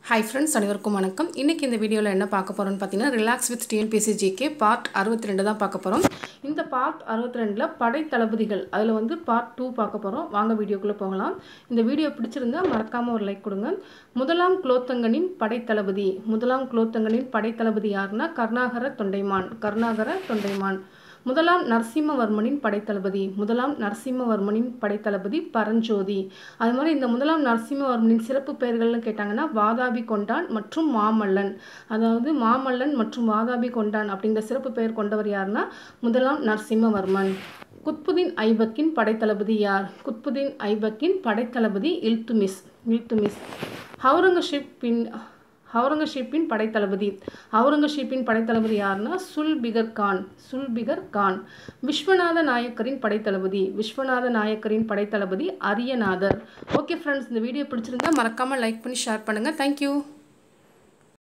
hi friends அனைவருக்கும் வணக்கம் இன்றைக்கி இந்த வீடியோவில் என்ன பார்க்க போகிறோம்னு பார்த்தீங்கன்னா relax with TNPC GK part அறுபத்தி ரெண்டு தான் பார்க்க போகிறோம் இந்த பார்ட் அறுபத்தி ரெண்டில் படை தளபதிகள் அதில் வந்து பார்ட் டூ பார்க்க போகிறோம் வாங்க வீடியோக்குள்ளே போகலாம் இந்த வீடியோ பிடிச்சிருந்தா மறக்காமல் ஒரு லைக் கொடுங்க முதலாம் குலோத்தங்கனின் படைத்தளபதி முதலாம் குலோத்தங்கனின் படைத்தளபதி யாருன்னா கருணாகர தொண்டைமான் கருணாகர தொண்டைமான் முதலாம் நரசிம்மவர்மனின் படைத்தளபதி முதலாம் நரசிம்மவர்மனின் படைத்தளபதி பரஞ்சோதி அது மாதிரி இந்த முதலாம் நரசிம்மவர்மனின் சிறப்பு பெயர்கள்னு கேட்டாங்கன்னா வாதாபி கொண்டான் மற்றும் மாமல்லன் அதாவது மாமல்லன் மற்றும் வாதாபி கொண்டான் அப்படிங்கிற சிறப்பு பெயர் கொண்டவர் யாருன்னா முதலாம் நரசிம்மவர்மன் குத்புதீன் ஐபக்கின் படைத்தளபதி யார் குத்புதீன் ஐபக்கின் படைத்தளபதி இல்துமிஸ் இல்துமிஸ் ஹவுரங்கசீப்பின் அவுரங்கசீப்பின் படைத்தளபதி அவுரங்கசீப்பின் படைத்தளபதி யாருன்னா சுல்பிகர் கான் சுல்பிகர் கான் விஸ்வநாத நாயக்கரின் படைத்தளபதி விஸ்வநாத நாயக்கரின் படைத்தளபதி அரியநாதர் ஓகே ஃப்ரெண்ட்ஸ் இந்த வீடியோ பிடிச்சிருந்தா மறக்காமல் லைக் பண்ணி ஷேர் பண்ணுங்கள் தேங்க்யூ